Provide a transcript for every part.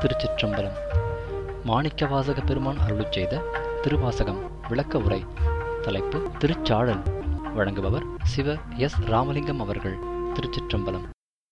திருச்சிற்றம்பலம் மாணிக்கவாசக பெருமான் அருளுச் செய்த திருவாசகம் விளக்க உரை தலைப்பு திருச்சாழல் வழங்குபவர் சிவ எஸ் ராமலிங்கம் அவர்கள் திருச்சிற்றம்பலம்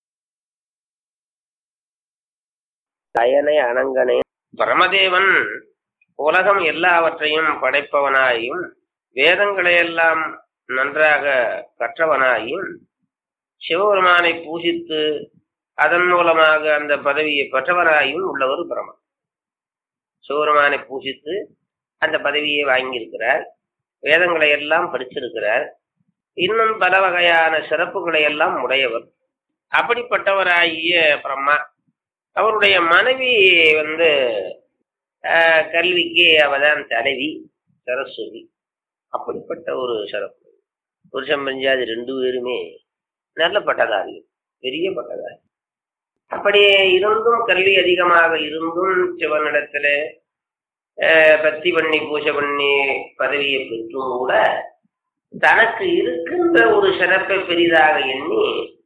கயனை அனங்கனை பிரமதேவன் உலகம் எல்லாவற்றையும் படைப்பவனாயும் வேதங்களை எல்லாம் நன்றாக கற்றவனாயும் சிவபெருமானை பூஜித்து அதன் மூலமாக அந்த பதவியை பெற்றவனாயும் உள்ளவர் பிரமன் சிவபெருமானை பூஜித்து அந்த பதவியை வாங்கியிருக்கிறார் வேதங்களை எல்லாம் படிச்சிருக்கிறார் இன்னும் பல வகையான சிறப்புகளை எல்லாம் உடையவர் அப்படிப்பட்டவராகிய பிரம்மா அவருடைய மனைவி வந்து ஆஹ், கல்விக்கு அவதான் தலைவி சரஸ்வதி அப்படிப்பட்ட ஒரு சிறப்பு புருஷன் பஞ்சாதி ரெண்டு பேருமே நல்ல பட்டதாரி பெரிய பட்டதாரி அப்படி இருந்தும் கல்வி அதிகமாக இருந்தும் சிவனிடத்துல ஆஹ், பக்தி பண்ணி பூஜை பண்ணி பதவியை பெற்றும் கூட தனக்கு இருக்கின்ற ஒரு சிறப்பை பெரிதாக எண்ணி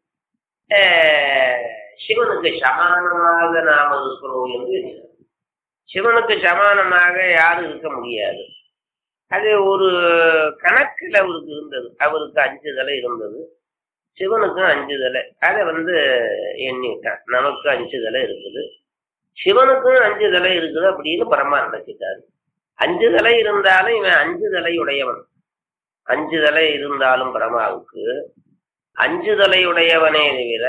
ஆஹ், சிவனுக்கு சமானமாக நாம் இருக்கிறோம் என்று எண்ணினார். சிவனுக்கு சமானமாக யாரும் இருக்க முடியாது அது ஒரு கணக்குல அவருக்கு இருந்தது அவருக்கு அஞ்சு தலை இருந்தது சிவனுக்கும் அஞ்சு தலை அதை வந்து எண்ணிட்டான் நமக்கு அஞ்சு தலை இருக்குது சிவனுக்கும் அஞ்சு தலை இருக்குது அப்படின்னு பரமா நினைச்சிட்டாரு அஞ்சு தலை இருந்தாலும் இவன் அஞ்சு தலையுடையவன் அஞ்சு தலை இருந்தாலும் பரமாவுக்கு அஞ்சு தலையுடையவனே தவிர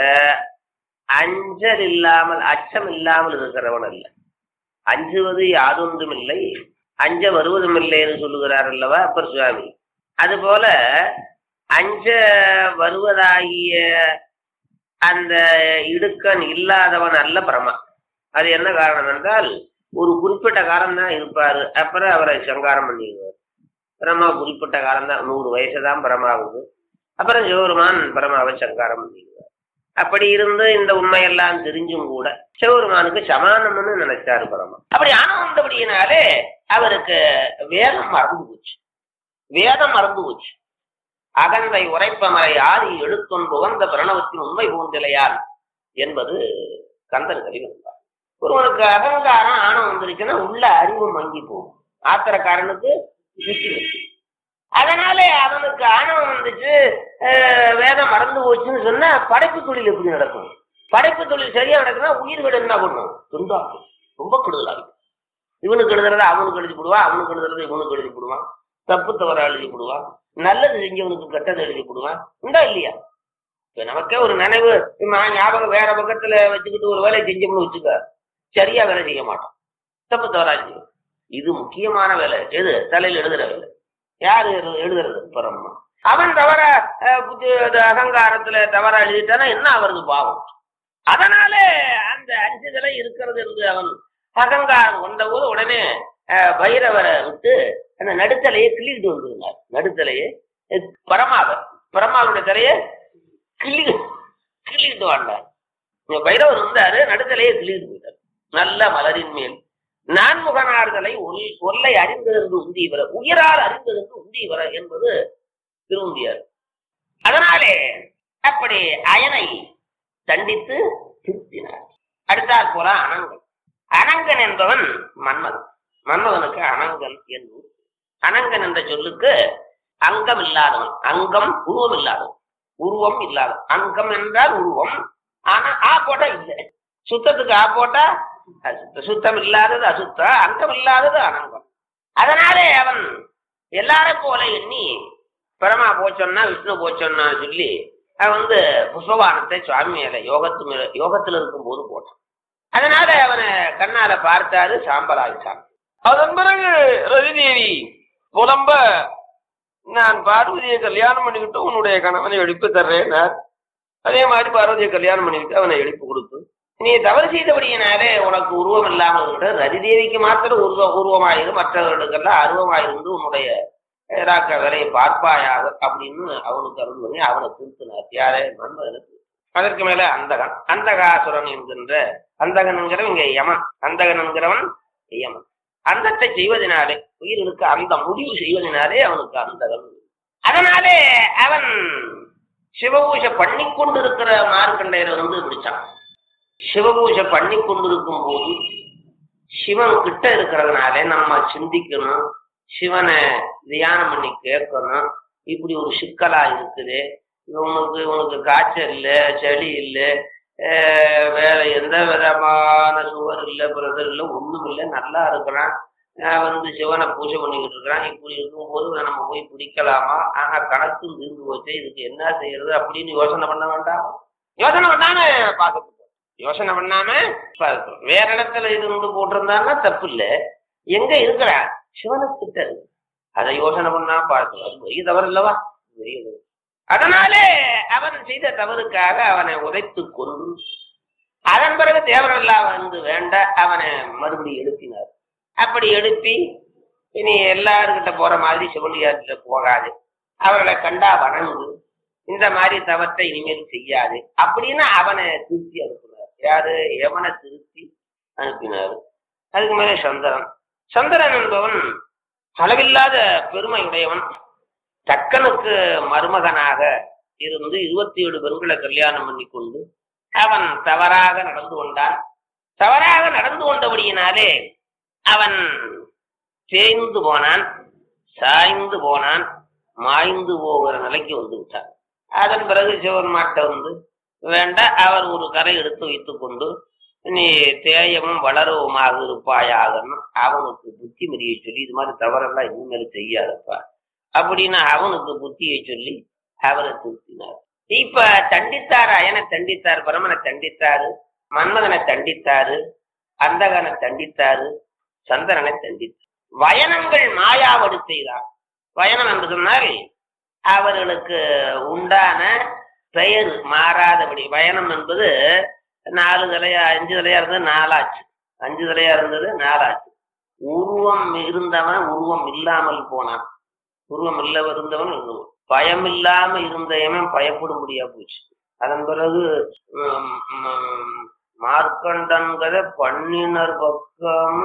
அஞ்சல் இல்லாமல் அச்சம் இல்லாமல் இருக்கிறவன் அல்ல அஞ்சுவது யாதொன்றும் இல்லை அஞ்ச வருவதும் இல்லை என்று சொல்லுகிறார் அல்லவா அப்பர் சுவாமி அதுபோல அஞ்ச வருவதாகிய அந்த இடுக்கன் இல்லாதவன் அல்ல பிரமா அது என்ன காரணம் என்றால் ஒரு குறிப்பிட்ட காலம் தான் இருப்பாரு அப்புறம் அவரை சங்காரம் பண்ணிடுவார் பிரம்மா குறிப்பிட்ட காலம் தான் நூறு வயசு தான் பிரமாவுக்கு அப்புறம் சிவபெருமான் பிரமாவை சங்காரம் பண்ணிடுவார் அப்படி இருந்து இந்த உண்மையெல்லாம் தெரிஞ்சும் கூட சிவபெருமானுக்கு சமானம்னு நினைச்சாரு பரமா அப்படி ஆனந்தபடியினாலே அவருக்கு வேதம் மறந்து போச்சு வேதம் மறந்து போச்சு அகந்தை உரைப்பமரை ஆதி எழுத்தொன் புகந்த பிரணவத்தின் உண்மை பூந்திலையால் என்பது கந்தன் கலிவந்தார் ஒருவனுக்கு அகங்காரம் ஆணவம் வந்துருச்சுன்னா உள்ள அறிவு மங்கி போகும் ஆத்திரக்காரனுக்கு திருச்சி நிற்கும் அதனாலே அவனுக்கு ஆணவம் வந்துச்சு அஹ், வேதம் மறந்து போச்சுன்னு சொன்னா படைப்பு தொழில் எப்படி நடக்கும் படைப்பு தொழில் சரியா நடக்குன்னா உயிர்கள் என்ன பண்ணும் துண்டாக்கும் ரொம்ப கெடுதலா இருக்கும் இவனுக்கு எழுதுறத அவனுக்கு எழுதி போடுவான் அவனுக்கு எழுதுறத இவனுக்கு எழுதி போடுவான் தப்பு தவறா எழுதி போடுவான் நல்லது செஞ்சவனுக்கு கெட்டது எழுதி போடுவான் உண்டா இல்லையா இப்ப நமக்கே ஒரு நினைவு இம்மா ஞாபகம் வேற பக்கத்துல வச்சுக்கிட்டு ஒரு வேலையை செஞ்சோம்னு வச்சுக்க சரியா வேலை செய்ய மாட்டோம் தப்பு தவறா செய்யும் இது முக்கியமான வேலை எது தலையில் எழுதுற வேலை யாரு எழு- எழுதுறது பரம்மா அவன் தவற அஹ், புத்தி- அது அகங்காரத்துல தவறா எழுதிட்டானா என்ன அவருக்கு பாவம் அதனால அந்த அஞ்சுதலை இருக்கிறது என்று அவன் அகங்காரம் கொண்ட போது உடனே அஹ், பைரவரை விட்டு அந்த நடுத்தலையை கிள்ளிட்டு வந்திருந்தார் நடுத்தலையை அஹ், பரமாவ பரமாவுடைய தலையை கிள்ளி கிள்ளிட்டு வாழ்ந்தார் இங்க பைரவர் வந்தாரு நடுத்தலையை கிள்ளிட்டு போயிட்டார் நல்ல மலரின் மேல் நான்முகனார்களை ஒல்- ஒல்லை அறிந்ததென்று உந்தியவர உயரால் அறிந்ததென்று உந்தியவர என்பது திருந்தியார் அதனாலே அப்படி அயனை தண்டித்து திருத்தினார் அடுத்தாற் போல அனங்கன் அனங்கன் என்பவன் மன்மதன் மன்மதனுக்கு அனங்கன் என்று அனங்கன் என்ற சொல்லுக்கு அங்கம் இல்லாதவன் அங்கம் உருவம் இல்லாதவன் உருவம் இல்லாதவன் அங்கம் என்றால் உருவம் ஆனா ஆ போட்டா இல்லை சுத்தத்துக்கு ஆ போட்டா அசுத்த சுத்தம் இல்லாதது அசுத்தம் அங்கம் இல்லாதது அனங்கம் அதனாலே அவன் எல்லாரும் போல எண்ணி பரமா போச்சோன்னா விஷ்ணு போச்சோன்னா சொல்லி அவன் வந்து புஷ்பவானத்தை சுவாமி மேல யோகத்து மேல யோகத்துல இருக்கும் போது போட்டான் அதனால அவனை கண்ணால பார்த்தாரு சாம்பலாயிட்டான் அதன் பிறகு ரவிதேவி புலம்ப நான் பார்வதியை கல்யாணம் பண்ணிக்கிட்டு உன்னுடைய கணவனை எழுப்பி தர்றேன்னார் அதே மாதிரி பார்வதியை கல்யாணம் பண்ணிக்கிட்டு அவனை எழுப்பி கொடுத்து நீ தவறு செய்தபடியினாலே உனக்கு உருவம் இல்லாமல் இருக்கிற ரதிதேவிக்கு மாத்திரம் உருவ உருவமாயிரு மற்றவர்களுக்கெல்லாம் அருவமாயிருந்து உன்னுடைய அஹ், ராக்க வேலையை பார்ப்பாயாக அப்படின்னு அவனுக்கு அருள் பண்ணி அவனை திருத்தினார் யாரே மன்மதனுக்கு அதற்கு மேல அந்தகன் அந்தகாசுரன் என்கின்ற அந்தகன் என்கிறவன் இங்க யமன் அந்தகன் என்கிறவன் யமன் அந்தத்தை செய்வதனாலே உயிருக்கு அந்த முடிவு செய்வதனாலே அவனுக்கு அந்தகன் அதனாலே அவன் சிவபூஜை பண்ணி கொண்டிருக்கிற மார்க்கண்டையரை வந்து பிடிச்சான் சிவபூஜை பண்ணி கொண்டிருக்கும் போது சிவன் கிட்ட இருக்கிறதுனால நம்ம சிந்திக்கணும் சிவனை தியானம் பண்ணி கேட்கணும் இப்படி ஒரு சிக்கலா இருக்குது இவனுக்கு இவனுக்கு காய்ச்சல் இல்லை சளி இல்லை அஹ் வேற எந்த விதமான சுவர் இல்லை பிரதர் இல்லை ஒண்ணும் இல்லை நல்லா இருக்கிறான் அஹ் வந்து சிவனை பூஜை பண்ணிக்கிட்டு இருக்கிறான் இப்படி இருக்கும்போது நம்ம போய் பிடிக்கலாமா ஆனா கணக்கு தீர்ந்து போச்சு இதுக்கு என்ன செய்யறது அப்படின்னு யோசனை பண்ண வேண்டாம் யோசனை பண்ணாம பார்க்க யோசனை பண்ணாம பார்க்கணும் வேற இடத்துல இருந்து போட்டிருந்தான்னா தப்பு இல்லை எங்க இருக்கிறான் சிவனுக்கிட்ட இருக்கு அதை யோசனை பண்ணா பார்க்கணும் அது பெரிய தவறு இல்லவா பெரிய தவறு. அதனாலே அவன் செய்த தவறுக்காக அவனை உதைத்து கொண்டு அதன் பிறகு தேவரெல்லாம் வந்து வேண்ட அவனை மறுபடியும் எழுப்பினார் அப்படி எழுப்பி இனி எல்லாருக்கிட்ட போற மாதிரி சிவலியாத்துல போகாது அவர்களை கண்டா வணங்கு இந்த மாதிரி தவத்தை இனிமேல் செய்யாது அப்படின்னு அவனை திருத்தி அனுப்பினார் யாரு எவனை திருத்தி அனுப்பினார் அதுக்கு மேலே சந்திரன் சந்திரன் என்பவன் அளவில்லாத பெருமையுடையவன் தக்கனுக்கு மருமகனாக இருந்து இருபத்தி ஏழு பெண்களை கல்யாணம் பண்ணி கொண்டு அவன் தவறாக நடந்து கொண்டான் தவறாக நடந்து கொண்டபடியினாலே அவன் தேய்ந்து போனான் சாய்ந்து போனான் மாய்ந்து போகிற நிலைக்கு வந்து விட்டான் அதன் பிறகு சிவன் மாட்ட வந்து வேண்ட அவர் ஒரு கரை எடுத்து வைத்துக் கொண்டு நீ தேயமும் வளரவுமாக இருப்பாயாகன்னு அவனுக்கு புத்தி மதியை சொல்லி இது மாதிரி தவறெல்லாம் இனிமேல் செய்யாதப்பா அப்படின்னு அவனுக்கு புத்தியை சொல்லி அவரை திருத்தினார் இப்ப தண்டித்தார் அயனை தண்டித்தார் பிரமனை தண்டித்தாரு மன்மதனை தண்டித்தாரு அந்தகனை தண்டித்தாரு சந்திரனை தண்டித்தார் வயனங்கள் மாயாவடு செய்தார் வயனம் என்று சொன்னால் அவர்களுக்கு உண்டான பெயர் மாறாதபடி வயனம் என்பது நாலு தலையா அஞ்சு தலையா இருந்தது நாலாச்சு அஞ்சு தலையா இருந்தது நாலாச்சு உருவம் இருந்தவன் உருவம் இல்லாமல் போனான் உருவம் இல்ல இருந்தவன் இருந்தவன் பயம் இல்லாம இருந்தவன் பயப்படும்படியா போச்சு அதன் பிறகு உம், உம், மார்க்கண்டன்கிற பண்ணினர் பக்கம்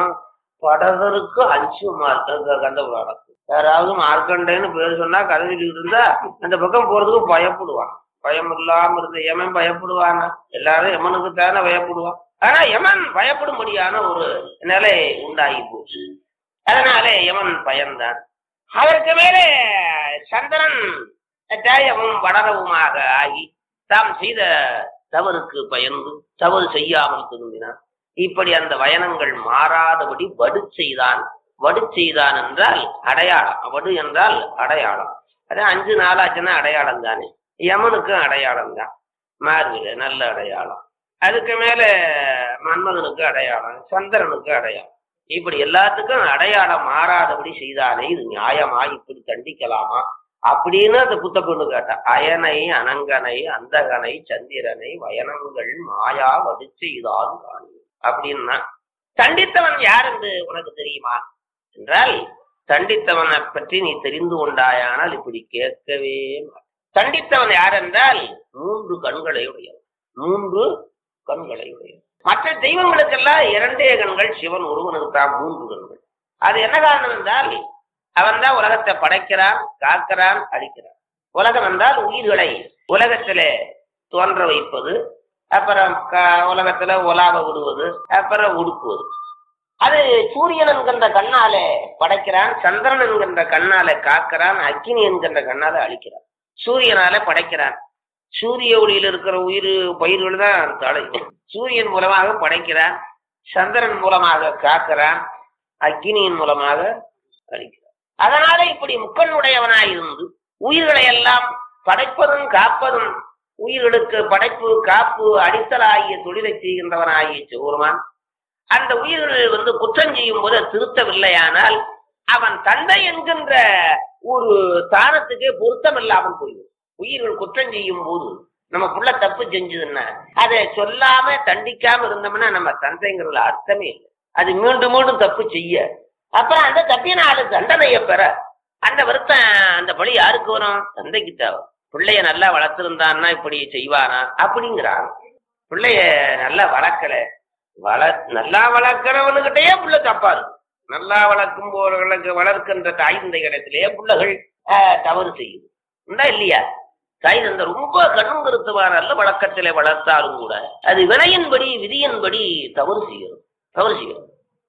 படகருக்கு அஞ்சு மார்க்க கண்ட புராணம் யாராவது மார்க்கண்டேன்னு பேர் சொன்னா கதை சொல்லிட்டு இருந்தா அந்த பக்கம் போறதுக்கு பயப்படுவான் பயம் இல்லாம இருந்த யமன் பயப்படுவானா எல்லாரும் யமனுக்கு தானே பயப்படுவான் ஆனா யமன் பயப்படும்படியான ஒரு நிலை உண்டாகி போச்சு அதனால யமன் பயந்தான் அதற்கு மேலே சந்திரன் ஜாயமும் வடரவுமாக ஆகி தாம் செய்த தவறுக்கு பயந்து தவறு செய்யாமல் திரும்பினான் இப்படி அந்த வயனங்கள் மாறாதபடி வடு செய்தான் வடு செய்தான் என்றால் அடையாளம் வடு என்றால் அடையாளம் அது அஞ்சு நாளாச்சுன்னா அடையாளம் தானே யமனுக்கும் அடையாளம் தான் மார்பில நல்ல அடையாளம் அதுக்கு மேல மன்மதனுக்கு அடையாளம் சந்திரனுக்கு அடையாளம் இப்படி எல்லாத்துக்கும் அடையாளம் மாறாதபடி செய்தானே இது நியாயமா இப்படி தண்டிக்கலாமா அப்படின்னு அந்த புத்த பொண்ணு கேட்டா அயனை அனங்கனை அந்தகனை சந்திரனை வயனங்கள் மாயா வடு செய்தான் காணி அப்படின்னா தண்டித்தவன் யார் என்று உனக்கு தெரியுமா என்றால் தண்டித்தவனை பற்றி நீ தெரிந்து கொண்டாயானால் இப்படி கேட்கவே மாட்டாய். தண்டித்தவன் யார் என்றால் மூன்று கண்களை உடையவன் மூன்று கண்களை உடையவன் மற்ற தெய்வங்களுக்கெல்லாம் இரண்டே கண்கள் சிவன் ஒருவனுக்கு தான் மூன்று கண்கள் அது என்ன காரணம் என்றால் அவன் தான் உலகத்தை படைக்கிறான் காக்கிறான் அழிக்கிறான் உலகம் என்றால் உயிர்களை உலகத்திலே தோன்ற வைப்பது அப்புறம் க- உலகத்துல உலாவ விடுவது அப்புறம் உடுக்குவது அது சூரியன் என்கின்ற கண்ணாலே படைக்கிறான் சந்திரன் என்கின்ற கண்ணாலே காக்கிறான் அக்கினி என்கின்ற கண்ணாலே அழிக்கிறான் சூரியனால படைக்கிறான் சூரிய ஒளியில் இருக்கிற உயிர் பயிர்கள் தான் தலை சூரியன் மூலமாக படைக்கிறான் சந்திரன் மூலமாக காக்கிறான் அக்கினியின் மூலமாக அழிக்கிறான் அதனால இப்படி முக்கண்ணுடையவனாயிருந்து உயிர்களை எல்லாம் படைப்பதும் காப்பதும் உயிர்களுக்கு படைப்பு காப்பு அடித்தல் ஆகிய தொழிலை செய்கின்றவனாகிய சிவருமான் அந்த உயிர்கள் வந்து குற்றம் செய்யும் போது அது திருத்தவில்லையானால் அவன் தந்தை என்கின்ற ஒரு தானத்துக்கே பொருத்தம் இல்லாமல் போயிடும் உயிர்கள் குற்றம் செய்யும் போது நம்ம புள்ள தப்பு செஞ்சதுன்னா அதை சொல்லாம தண்டிக்காம இருந்தோம்னா நம்ம தந்தைங்கிறதுல அர்த்தமே இல்லை அது மீண்டும் மீண்டும் தப்பு செய்ய அப்புறம் அந்த தப்பினால தண்டனையை பெற அந்த வருத்தம் அந்த பழி யாருக்கு வரும் தந்தைக்கு தேவை பிள்ளைய நல்லா வளர்த்திருந்தான்னா இப்படி செய்வானா அப்படிங்கிறான் பிள்ளைய நல்லா வளர்க்கல வள நல்லா வளர்க்கிறவனுகிட்டயே புள்ள தப்பா இருக்கு நல்லா வளர்க்கும் போறவர்களுக்கு வளர்க்கின்ற தாய் தந்தை இடத்திலேயே பிள்ளைகள் ஆஹ், தவறு செய்யுது உண்டா இல்லையா தாய் தந்தை ரொம்ப கண்ணும் கருத்துவான நல்ல வழக்கத்திலே வளர்த்தாலும் கூட அது வினையின்படி விதியின்படி தவறு செய்யும் தவறு செய்யும்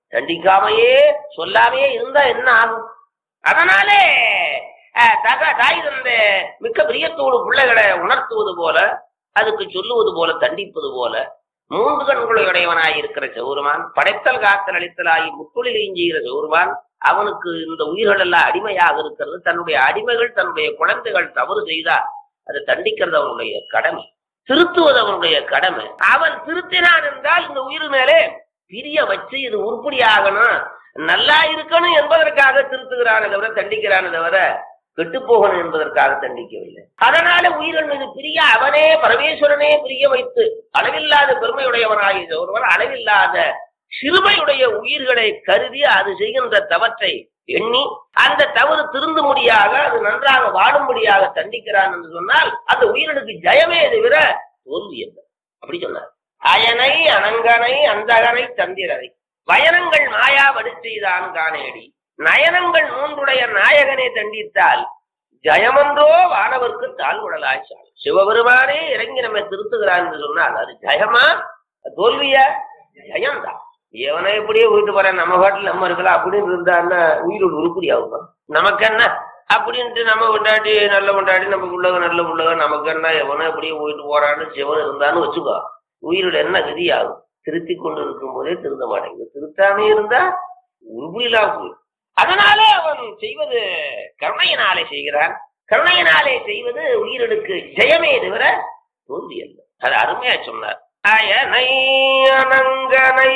தண்டிக்காமையே சொல்லாமையே இருந்தா என்ன ஆகும் அதனாலே அஹ், தக தாய் தந்த மிக்க பிரியத்தோடு பிள்ளைகளை உணர்த்துவது போல அதுக்கு சொல்லுவது போல தண்டிப்பது போல மூன்று கண்களுடையவனாய் இருக்கிற சௌருமான் படைத்தல் காத்தல் அளித்தலாகி முத்தொழிலையும் செய்கிற சௌருமான் அவனுக்கு இந்த உயிர்கள் எல்லாம் அடிமையாக இருக்கிறது தன்னுடைய அடிமைகள் தன்னுடைய குழந்தைகள் தவறு செய்தால் அதை தண்டிக்கிறது அவனுடைய கடமை திருத்துவது அவனுடைய கடமை அவன் திருத்தினான் என்றால் இந்த உயிர் மேலே பிரிய வச்சு இது உருப்படியாகணும் நல்லா இருக்கணும் என்பதற்காக திருத்துகிறானே தவிர தண்டிக்கிறானே தவிர கெட்டு போகணும் என்பதற்காக தண்டிக்கவில்லை அதனால உயிர்கள் மீது பிரிய அவனே பரமேஸ்வரனே பிரிய வைத்து அளவில்லாத பெருமையுடையவனாகிய ஒருவன் அளவில்லாத சிறுமையுடைய உயிர்களை கருதி அது செய்கின்ற தவற்றை எண்ணி அந்த தவறு திருந்து முடியாக அது நன்றாக வாடும்படியாக தண்டிக்கிறான் என்று சொன்னால் அந்த உயிர்களுக்கு ஜெயமே தவிர தோல்வி இல்லை அப்படி சொன்னார் அயனை அனங்கனை அந்தகனை சந்திரனை வயனங்கள் மாயா வடிச்செய்தான் காணேடி நயனங்கள் மூன்றுடைய நாயகனை தண்டித்தால் ஜயமன்றோ வானவர்க்கு தாழ்வுடலாய் சால் சிவபெருமானே இறங்கி நம்மை திருத்துகிறான் என்று சொன்னால் அது ஜெயமா தோல்வியா ஜெயம்தான் எவனை எப்படியே போயிட்டு போறேன் நம்ம பாட்டில் நம்ம இருக்கலாம் அப்படின்னு இருந்தான்னா உயிரோடு உருப்படி ஆகும் நமக்கு என்ன அப்படின்ட்டு நம்ம கொண்டாடி நல்ல கொண்டாடி நம்ம புள்ளக நல்ல புள்ளக நமக்கு என்ன எவனோ எப்படியே போயிட்டு போறான்னு சிவன் இருந்தான்னு வச்சுக்கோ உயிரோட என்ன கதி ஆகும் திருத்தி கொண்டு இருக்கும் போதே திருந்த மாட்டேங்குது திருத்தாமே இருந்தா உருப்படியிலா போய் அதனாலே அவன் செய்வது கருணையினாலே செய்கிறான் கருணையினாலே செய்வது உயிர்களுக்கு ஜெயமே தவிர தோல்வி அல்ல அது அருமையா சொன்னார் அயனை அனங்கனை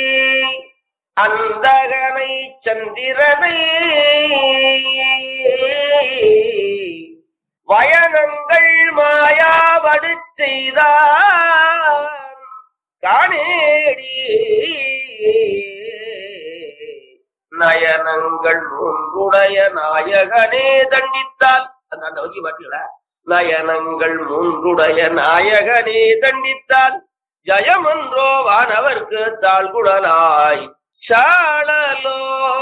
அந்தகனை சந்திரனை வயனங்கள் மாயாவடு செய்தான் காணேடி நயனங்கள் மூன்றுடைய நாயகனே தண்டித்தால் அந்த அந்த வச்சு பாத்தீங்களா நயனங்கள் மூன்றுடைய நாயகனே தண்டித்தால் ஜயமன்றோ வானவர்க்கு தாழ்குடலாய் சாழலோ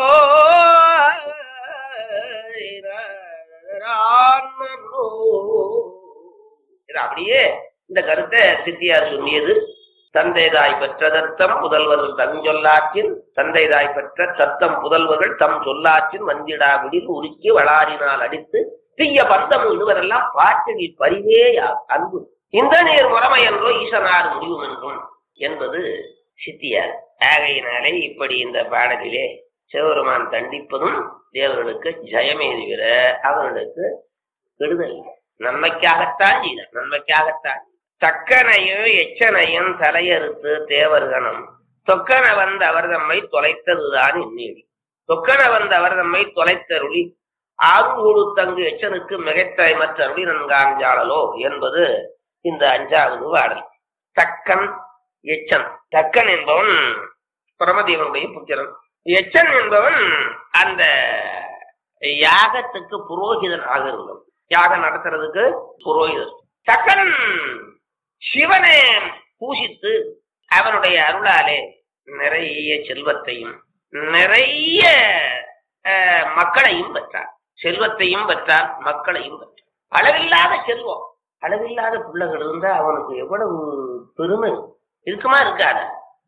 இது அப்படியே இந்த கருத்தை சித்தியார் சொல்லியது தந்தைதாய் பெற்ற தத்தம் புதல்வர்கள் தன் சொல்லாற்றின் தந்தைதாய் பெற்ற தத்தம் புதல்வர்கள் தம் சொல்லாற்றின் வந்திடாவிடில் உருக்கி வளாரினால் அடித்து தீய பந்தம் இடுவரெல்லாம் பாட்டில் பரிவேயா அன்பு இந்த நீர் முறைமை என்றோ ஈசனார் முடிவும் என்றும் என்பது சித்தியார் ஆகையினாலே இப்படி இந்த பாடலிலே சிவபெருமான் தண்டிப்பதும் தேவர்களுக்கு ஜெயமே தவிர அவர்களுக்கு கெடுதல் இல்லை. நன்மைக்காகத்தான் செய்தார் நன்மைக்காகத்தான் தக்கனையும் எச்சனையும் தலையறுத்து தேவர்கணம் தொக்கன வந்த அவர் தம்மை தொலைத்ததுதான் எண்ணீடி தொக்கன வந்த அவர் தம்மை தொலைத்தருளி ஆறுகூடு தங்கு எச்சனுக்கு மிகைத்தாய் மற்ற அருளி நன்காஞ்சாளலோ என்பது இந்த அஞ்சாவது பாடல் தக்கன் எச்சன் தக்கன் என்பவன் பிரமதேவனுடைய புத்திரன் எச்சன் என்பவன் அந்த யாகத்துக்கு புரோகிதன் ஆக இருந்தவன் யாகம் நடத்துறதுக்கு புரோகிதன் தக்கன் சிவனை பூசித்து அவனுடைய அருளாலே நிறைய செல்வத்தையும் நிறைய அஹ், மக்களையும் பெற்றார் செல்வத்தையும் பெற்றார் மக்களையும் பெற்றார் அளவில்லாத செல்வம் அளவில்லாத பிள்ளைகள் இருந்தா அவனுக்கு எவ்வளவு பெருமை இருக்குமா இருக்காது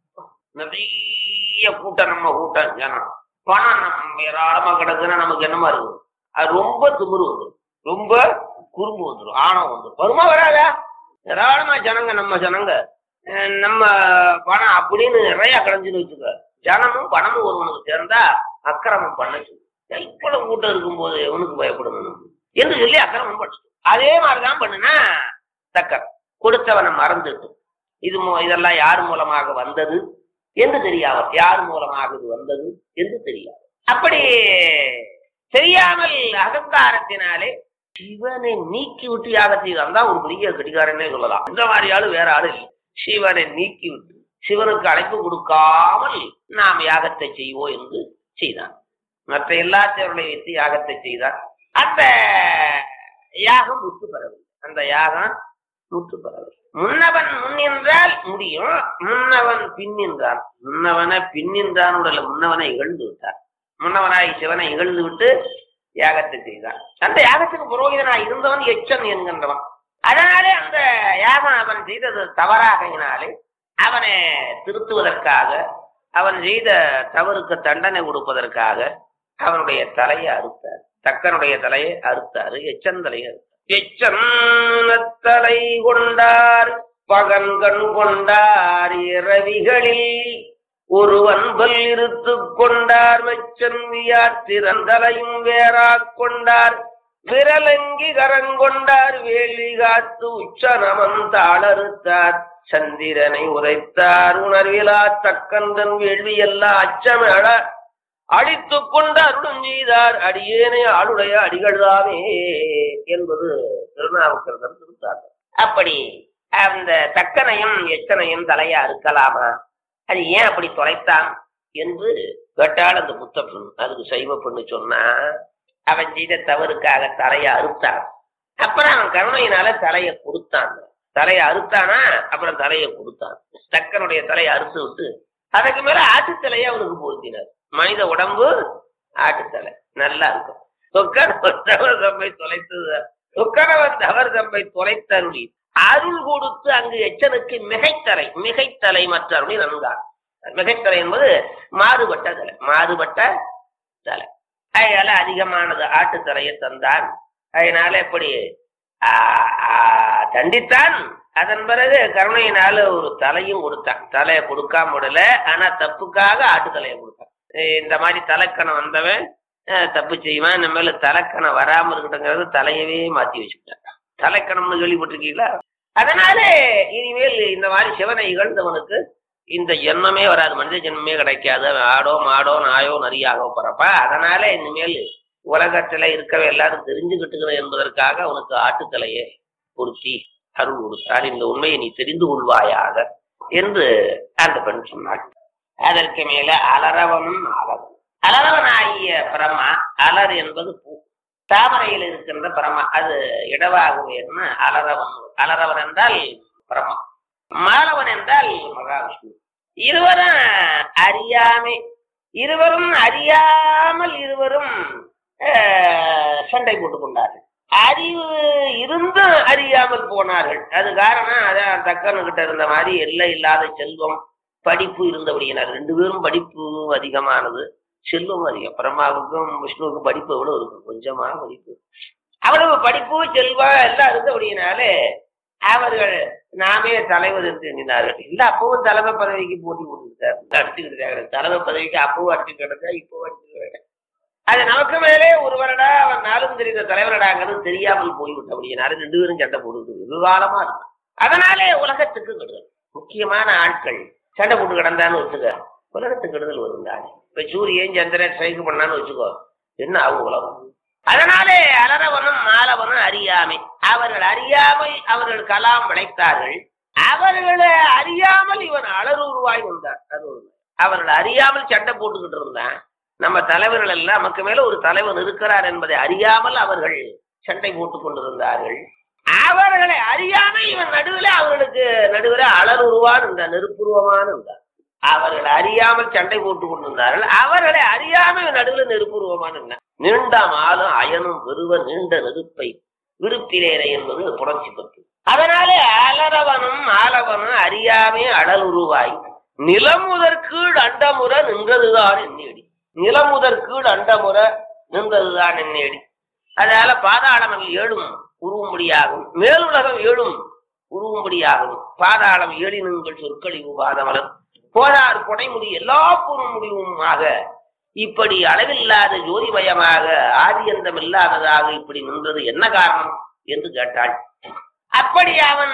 நிறைய கூட்டம் நம்ம கூட்டம் ஜனம் பணம் நம்ம ஏராளமா கிடக்குன்னா நமக்கு என்னமா இருக்கும் அது ரொம்ப திமிரு வந்துடும் ரொம்ப குறும்பு வந்துடும் ஆணவம் வந்துடும் வருமா வராதா ஏராளமா ஜனங்க நம்ம ஜனங்க அஹ் நம்ம பணம் அப்படின்னு நிறைய கிடைஞ்சுன்னு வச்சுக்க ஜனமும் பணமும் ஒருவனுக்கு சேர்ந்தா அக்கிரமம் பண்ணச்சு இவ்வளவு கூட்டம் இருக்கும்போது எவனுக்கு பயப்படணும் என்று சொல்லி அக்கிரமம் பண்ணு அதே மாதிரிதான் பண்ணுனா தக்க கொடுத்தவனை மறந்துட்டு இது மூ- இதெல்லாம் யார் மூலமாக வந்தது என்று தெரியாது யார் மூலமாக இது வந்தது என்று தெரியாது அப்படி தெரியாமல் அகங்காரத்தினாலே சிவனை நீக்கி விட்டு யாகம் செய்தான் தான் ஒரு பெரிய கடிகாரனே சொல்லலாம் இந்த மாதிரி ஆளு வேற ஆளு இல்லை சிவனை நீக்கி விட்டு சிவனுக்கு அழைப்பு கொடுக்காமல் நாம் யாகத்தை செய்வோம் என்று செய்தான் மற்ற எல்லா தேவர்களையும் வைத்து யாகத்தை செய்தான் அந்த யாகம் முற்று பெறவில்லை அந்த யாகம் முற்று பெறவில்லை முன்னவன் முன்னின்றால் முடியும் முன்னவன் பின்னின்றான் முன்னவனை பின்னின்றான் உடல முன்னவனை இகழ்ந்து விட்டார் முன்னவனாய் சிவனை இகழ்ந்து விட்டு யாகத்தை செய்தான் அந்த யாகத்துக்கு புரோகிதனாய் இருந்தவன் எச்சன் என்கின்றவன் அதனாலே அந்த யாகம் அவன் செய்தது தவறாகையினாலே அவனை திருத்துவதற்காக அவன் செய்த தவறுக்கு தண்டனை கொடுப்பதற்காக அவனுடைய தலையை அறுத்தார் தக்கனுடைய தலையை அறுத்தாரு எச்சன் தலையை அறுத்தார் எச்சந்தலை கொண்டார் பகன்கண் கொண்டார் இரவிகளில் ஒருவன் பல் இருத்து கொண்டார் வெச்சன்வியார் திறந்தலையும் வேறாக் கொண்டார் விரலங்கி கரங்கொண்டார் வேலி காத்து உச்சனமன் தாளறுத்தார் சந்திரனை உதைத்தார் உணர்விலா தக்கந்தன் வேள்வி எல்லாம் அச்சமேள அழித்துக் கொண்டு அருளும் செய்தார் அடியேனை ஆளுடைய அடிகள்தாமே என்பது திருநாவுக்கரசர் திருத்தார் அப்படி அந்த தக்கனையும் எச்சனையும் தலையா அறுக்கலாமா அது ஏன் அப்படி தொலைத்தான் என்று கேட்டால் அந்த புத்த பெண் அதுக்கு சைவ பெண்ணு சொன்னா அவன் செய்த தவறுக்காக தலையை அறுத்தான் அப்புறம் அவன் கருணையினால தலையை கொடுத்தான் தலையை அறுத்தானா அப்புறம் தலையை கொடுத்தான் தக்கனுடைய தலையை அறுத்து விட்டு அதுக்கு மேல ஆட்டுத்தலையை அவனுக்கு பொருத்தினார் மனித உடம்பு ஆட்டுத்தலை நல்லா இருக்கும் சொக்கனவன் தவறு தம்மை தொலைத்தது சொக்கனவன் தவறு தம்மை தொலைத்தருளி அருள் கொடுத்து அங்கு எச்சனுக்கு மிகைத்தலை மிகைத்தலை மற்ற அருளி நன்கார் மிகைத்தலை என்பது மாறுபட்ட தலை மாறுபட்ட தலை அதனால அதிகமானது ஆட்டுத்தலையை தந்தான் அதனால எப்படி ஆ, ஆ, தண்டித்தான் அதன் பிறகு கருணையினால ஒரு தலையும் கொடுத்தான் தலையை கொடுக்காம விடல ஆனா தப்புக்காக ஆட்டு தலையை கொடுத்தான் அஹ் இந்த மாதிரி தலைக்கணம் வந்தவன் அஹ், தப்பு செய்வான் இந்த மேல தலைக்கணம் வராம இருக்கட்டுங்கிறது தலையவே மாத்தி வச்சுக்கிட்டான் தலைக்கணம்னு கேள்விப்பட்டிருக்கீங்களா அதனால இனிமேல் இந்த மாதிரி சிவனை இகழ்ந்தவனுக்கு இந்த ஜென்மமே வராது மனித ஜென்மமே கிடைக்காது அவன் ஆடோ மாடோ நாயோ நரியாகோ பிறப்பா அதனால இனிமேல் உலகத்துல இருக்கவே எல்லாரும் தெரிஞ்சுக்கிட்டுக்கிறேன் என்பதற்காக அவனுக்கு ஆட்டுத்தலையை பொருத்தி அருள் கொடுத்தார் இந்த உண்மையை நீ தெரிந்து கொள்வாயாக என்று அந்த பெண் சொன்னாள் அதற்கு மேல அலரவனும் அலவன் அலரவன் ஆகிய பிரமா அலர் என்பது பூ தாமரையில் இருக்கின்ற பிரமா அது இடவாகுவேன்னு அலரவன் அலரவன் என்றால் பிரமா மாலவன் என்றால் மகாவிஷ்ணு இருவரும் அறியாமை இருவரும் அறியாமல் இருவரும் ஆஹ், சண்டை போட்டுக் கொண்டார்கள் அறிவு இருந்தும் அறியாமல் போனார்கள் அது காரணம் அதான் தக்கனுக்கிட்ட இருந்த மாதிரி எல்லை இல்லாத செல்வம் படிப்பு இருந்தபடியினர் ரெண்டு பேரும் படிப்பு அதிகமானது செல்வம் அதிகம் பிரம்மாவுக்கும் விஷ்ணுவுக்கும் படிப்பு எவ்வளவு இருக்கும் கொஞ்சமா படிப்பு அவ்வளவு படிப்பு செல்வம் எல்லாம் இருந்தபடியினாலே அவர்கள் நாமே தலைவர் என்று எண்ணினார்கள் இல்ல அப்பவும் தலைமை பதவிக்கு போட்டி போட்டுக்கிட்டாரு அடிச்சுக்கிட்டு இருக்காங்க. தலைமை பதவிக்கு அப்பவும் அடிச்சு கிடந்தா இப்பவும் அடிச்சு கிடக்க அது நமக்கு மேலே ஒருவரடா அவன் நாளும் தெரிந்த தலைவரடாங்கிறது தெரியாமல் போய்விட்டபடியினாரு ரெண்டு பேரும் சண்டை போட்டுக்கிட்டு விவாதமா இருக்கும் அதனாலே உலகத்துக்கு கெடுதல் முக்கியமான ஆட்கள் சண்டை போட்டு கிடந்தான்னு வச்சுக்க உலகத்துக்கு கெடுதல் வரும் தானே இப்ப சூரியன் சந்திரன் ஸ்ட்ரைக் பண்ணான்னு வச்சுக்கோ என்ன ஆகும் உலகம் அதனாலே அலரவனும் மாலவனும் அறியாமை அவர்கள் அறியாமல் அவர்கள் கலாம் விளைத்தார்கள் அவர்களை அறியாமல் இவன் அலறுருவாய் வந்தான் அது உண்மை. அவர்கள் அறியாமல் சண்டை போட்டுக்கிட்டு இருந்தான் நம்ம தலைவர்கள் எல்லாம் நமக்கு மேல ஒரு தலைவன் இருக்கிறார் என்பதை அறியாமல் அவர்கள் சண்டை போட்டுக் கொண்டிருந்தார்கள் அவர்களை அறியாமல் இவன் நடுவில் அவர்களுக்கு நடுவில் அலறுருவான் இருந்தான் நெருப்புருவமான இருந்தான் அவர்கள் அறியாமல் சண்டை போட்டுக் கொண்டிருந்தார்கள் அவர்களை அறியாமல் நடுவில் நெருப்புருவமான இருந்தான் நீண்ட மாலும் அயனும் வெறுவ நீண்ட நெருப்பை விருப்பிலேற என்பது புரட்சி பத்து அதனாலே அலரவனும் ஆலவனும் அறியாமே அடலுருவாய் நிலமுதற்கீழ் அண்டமுற நின்றதுதான் என்னேடி நிலமுதற்கீழ் அண்டமுற நின்றதுதான் என்னேடி அதனால பாதாளம் ஏழும் உருவும்படியாகும் மேலுலகம் ஏழும் உருவும்படியாகும் பாதாளம் ஏழினுங்கள் சொற்களிவு பாதமலர் போதார் கொடைமுடி எல்லா கூறும் முடிவுமாக இப்படி அளவில்லாத ஜோதிமயமாக ஆதியந்தம் இல்லாததாக இப்படி நின்றது என்ன காரணம் என்று கேட்டாள் அப்படி அவன்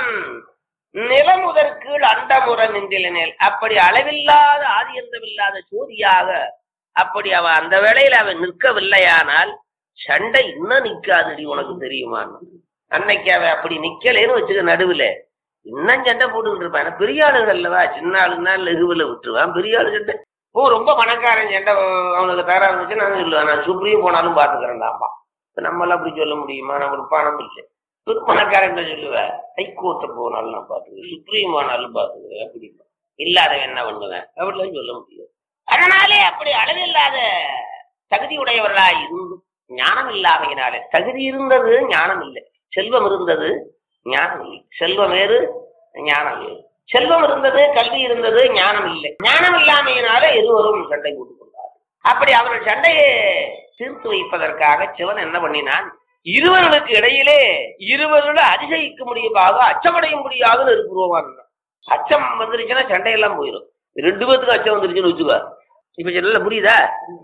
நிலமுதற் கீழ் அண்டமுற நின்றிலனேல் அப்படி அளவில்லாத ஆதியந்தம் இல்லாத ஜோதியாக அப்படி அவன் அந்த வேளையில் அவன் நிற்கவில்லையானால் சண்டை இன்னும் நிக்காதுடி உனக்கு தெரியுமா அன்னைக்கு அவன் அப்படி நிக்கலேன்னு வச்சுக்க நடுவுல இன்னும் சண்டை போட்டுக்கிட்டு இருப்பான் ஏன்னா பெரிய ஆளுகள் அல்லவா சின்ன ஆளுன்னா லெகுவில் விட்டுருவான் பெரிய ஆளு சண்டை ஓ ரொம்ப பணக்காரன் சண்டை அவனுக்கு தர இருந்துச்சு நான் சொல்லுவேன் நான் சுப்ரீம் போனாலும் பாத்துக்கிறேன்டாப்பா இப்ப நம்மளாம் அப்படி சொல்ல முடியுமா நம்மளுக்கு பணம் இல்லை பெரு பணக்காரன் சொல்லுவேன் ஹைகோர்ட்டை போனாலும் நான் பாத்துக்கிறேன் சுப்ரீம் போனாலும் பாத்துக்கிறேன் அப்படி இல்லாதவன் என்ன பண்ணுவேன் அப்படிலாம் சொல்ல முடியாது அதனாலே அப்படி அளவில்லாத தகுதி உடையவர்களா இருந்தும் ஞானம் இல்லாமையினாலே தகுதி இருந்தது ஞானம் இல்லை செல்வம் இருந்தது ஞானம் இல்லை செல்வம் வேறு ஞானம் வேறு செல்வம் இருந்தது கல்வி இருந்தது ஞானம் இல்லை ஞானம் இல்லாமையினால இருவரும் சண்டை போட்டுக் கொண்டார் அப்படி அவர்கள் சண்டையை தீர்த்து வைப்பதற்காக சிவன் என்ன பண்ணினான் இருவர்களுக்கு இடையிலே இருவரோட அதிசயிக்க முடியாத அச்சமடைய முடியாதுன்னு இருக்கிறோம் அச்சம் வந்துருச்சுன்னா சண்டையெல்லாம் போயிடும் ரெண்டு பேத்துக்கு அச்சம் வந்துருச்சுன்னு வச்சுக்கோ இப்ப சொல்ல புரியுதா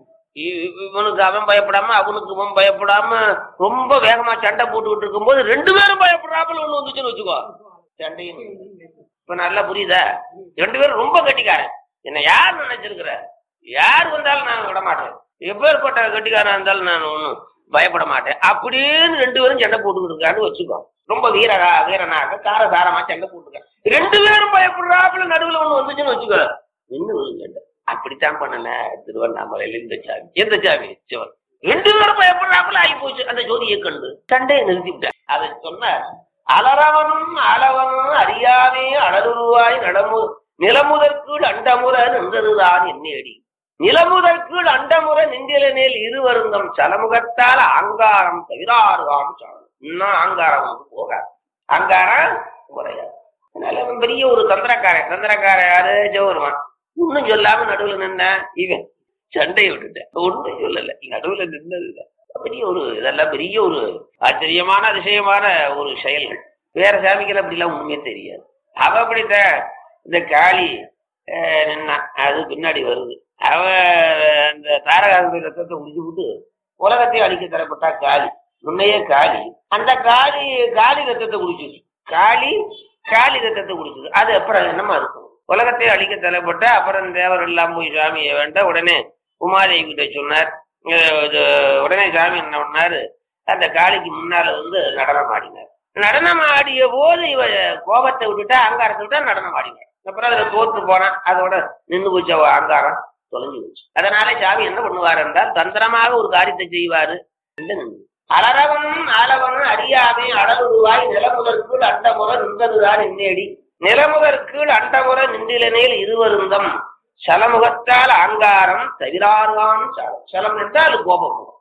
இ- இவனுக்கு அவன் பயப்படாம அவனுக்கு இவன் பயப்படாம ரொம்ப வேகமா சண்டை போட்டுக்கிட்டு இருக்கும்போது ரெண்டு பேரும் பயப்படாமல் ஒண்ணு வந்துச்சுன்னு வச்சுக்கோ சண்டையும் இப்ப நல்லா புரியுதா ரெண்டு பேரும் ரொம்ப கட்டிக்காரன் என்ன யார் நினைச்சிருக்கிற யார் வந்தாலும் நான் விட மாட்டேன் எப்பேற்பட்ட கட்டிக்காரன் இருந்தாலும் நான் ஒன்றும் பயப்பட மாட்டேன் அப்படின்னு ரெண்டு பேரும் சண்டை போட்டுக்கிட்டு இருக்கான்னு வச்சுக்கோ ரொம்ப வீரரா வீரனாக காரசாரமா சண்டை போட்டுக்க ரெண்டு பேரும் பயப்படுறாப்புல நடுவுல ஒண்ணு வந்துச்சுன்னு வச்சுக்கோ இன்னும் சண்டை அப்படித்தான் பண்ணல திருவண்ணாமலையில இந்த சாமி எந்த சாமி சிவன் ரெண்டு பேரும் பயப்படுறாப்புல ஆகி போச்சு அந்த ஜோதியை கண்டு சண்டையை நிறுத்திவிட்டார் அதை சொன்னார் அலறவனும் அளவனும் அறியாமே அடலுருவாய் நடமு நிலமுதற்கீழ் அண்டமுற நின்றதுதான் என்னேடி நிலமுதற்கீழ் அண்டமுற நின்றிலனேல் இருவருந்தம் சலமுகத்தால் ஆங்காரம் தவிராறுகாம் சாலம் இன்னும் ஆங்காரம் வந்து போகாது ஆங்காரம் குறையாது அதனால இவன் பெரிய ஒரு தந்திரக்காரன் தந்திரக்காரன் யாரு ஜோருமான் ஒன்னும் சொல்லாம நடுவுல நின்ன இவன் சண்டையை விட்டுட்டேன் ஒன்றும் சொல்லல நடுவுல நின்னது பெரிய ஒரு இதெல்லாம் பெரிய ஒரு ஆச்சரியமான அதிசயமான ஒரு செயல்கள் வேற சாமிகள் அப்படிலாம் ஒண்ணுமே தெரியாது அவ அப்படித்தான் இந்த காளி அஹ், நின்னா அது பின்னாடி வருது அவ அந்த தாரகாசுர ரத்தத்தை முடிச்சு விட்டு உலகத்தை அழிக்க தரப்பட்டா காளி முன்னையே காளி அந்த காளி காளி ரத்தத்தை குடிச்சிச்சு காளி காளி ரத்தத்தை குடிச்சது அது அப்புறம் என்னமா இருக்கும் உலகத்தை அழிக்க தலைப்பட்ட அப்புறம் தேவர் எல்லாம் போய் சாமியை வேண்ட உடனே உமாதேவி கிட்ட சொன்னார் அஹ் இது உடனே சாமி என்ன பண்ணாரு அந்த காளிக்கு முன்னால வந்து நடனம் ஆடினார் நடனம் ஆடிய போது இவ கோபத்தை விட்டுட்டா அங்காரத்தை விட்டா நடனம் ஆடினார் அப்புறம் அதுல தோத்து போனான் அதோட நின்று போச்சு அவ அங்காரம் தொலைஞ்சு போச்சு அதனால சாமி என்ன பண்ணுவார் என்றால் தந்திரமாக ஒரு காரியத்தை செய்வாரு என்று நின்று. அலரவனும் ஆலவனும் அறியாமே அடலுருவாய் நிலமுதற்குள் அண்டமுறை நின்றதுதான் என்னேடி நிலமுதற்குள் அண்டமுறை நின்றிலனேல் இருவருந்தம் சலமுகத்தால் ஆங்காரம் தவிரார்கான் சலம் சலம் என்றால் கோபமுகம்